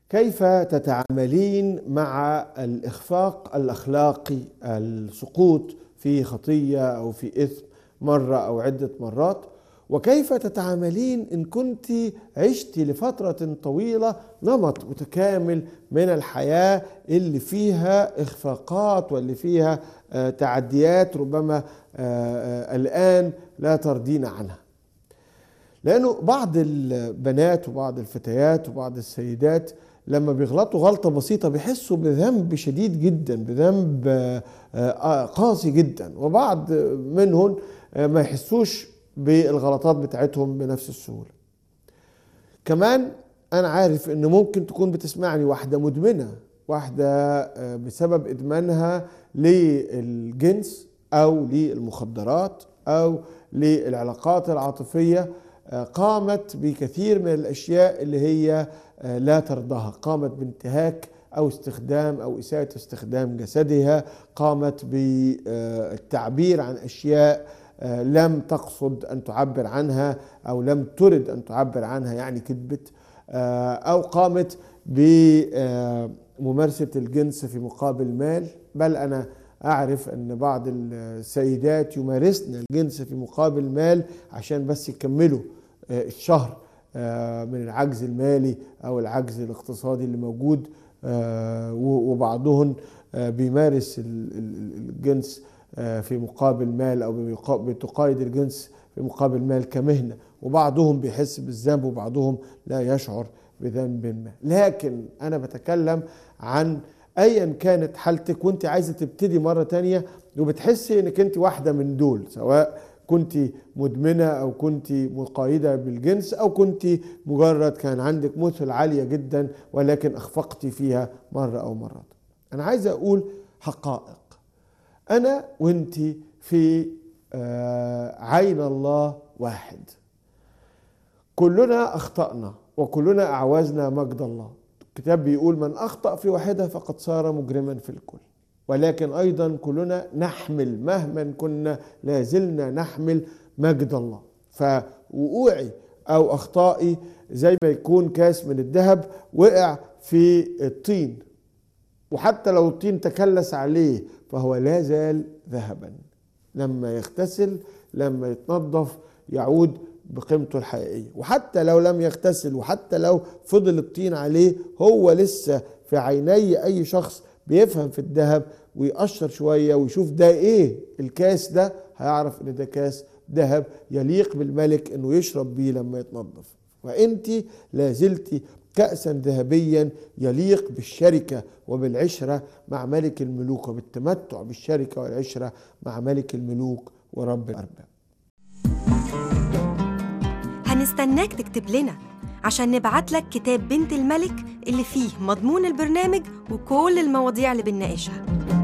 كيف تتعاملين مع الإخفاق الأخلاقي السقوط في خطية أو في إثم مرة أو عدة مرات وكيف تتعاملين إن كنت عشت لفترة طويلة نمط متكامل من الحياة اللي فيها إخفاقات واللي فيها آه، تعديات ربما آه، آه، الآن لا ترضين عنها لأنه بعض البنات وبعض الفتيات وبعض السيدات لما بيغلطوا غلطة بسيطة بيحسوا بذنب شديد جدا بذنب قاسي جدا وبعض منهم ما يحسوش بالغلطات بتاعتهم بنفس السهولة كمان أنا عارف إن ممكن تكون بتسمعني واحدة مدمنة واحدة آه، بسبب إدمانها للجنس أو للمخدرات أو للعلاقات العاطفية آه، قامت بكثير من الأشياء اللي هي آه، لا ترضاها قامت بانتهاك أو استخدام أو إساءة استخدام جسدها قامت بالتعبير عن أشياء آه، لم تقصد أن تعبر عنها أو لم ترد أن تعبر عنها يعني كذبت آه، أو قامت بممارسة الجنس في مقابل مال بل أنا أعرف أن بعض السيدات يمارسن الجنس في مقابل مال عشان بس يكملوا آه، الشهر من العجز المالي أو العجز الاقتصادي اللي موجود وبعضهم بيمارس الجنس آه، في مقابل مال او بتقايد الجنس في مقابل مال كمهنه وبعضهم بيحس بالذنب وبعضهم لا يشعر بذنب ما لكن انا بتكلم عن ايا كانت حالتك وانت عايزه تبتدي مره تانية وبتحسي انك انت واحده من دول سواء كنت مدمنه او كنت مقايده بالجنس او كنت مجرد كان عندك مثل عاليه جدا ولكن اخفقتي فيها مره او مرات انا عايز اقول حقائق أنا وأنت في آه، عين الله واحد كلنا أخطأنا وكلنا أعوزنا مجد الله الكتاب بيقول من أخطأ في واحدة فقد صار مجرما في الكل ولكن أيضا كلنا نحمل مهما كنا لازلنا نحمل مجد الله فوقوعي أو أخطائي زي ما يكون كاس من الذهب وقع في الطين وحتى لو الطين تكلس عليه فهو لا زال ذهبا لما يغتسل لما يتنظف يعود بقيمته الحقيقيه وحتى لو لم يغتسل وحتى لو فضل الطين عليه هو لسه في عيني اي شخص بيفهم في الذهب ويقشر شويه ويشوف ده ايه الكاس ده هيعرف ان ده كاس ذهب يليق بالملك انه يشرب بيه لما يتنظف وانت لازلتي كأسا ذهبيا يليق بالشركة وبالعشرة مع ملك الملوك وبالتمتع بالشركة والعشرة مع ملك الملوك ورب الأرباب هنستناك تكتب لنا عشان نبعت لك كتاب بنت الملك اللي فيه مضمون البرنامج وكل المواضيع اللي بنناقشها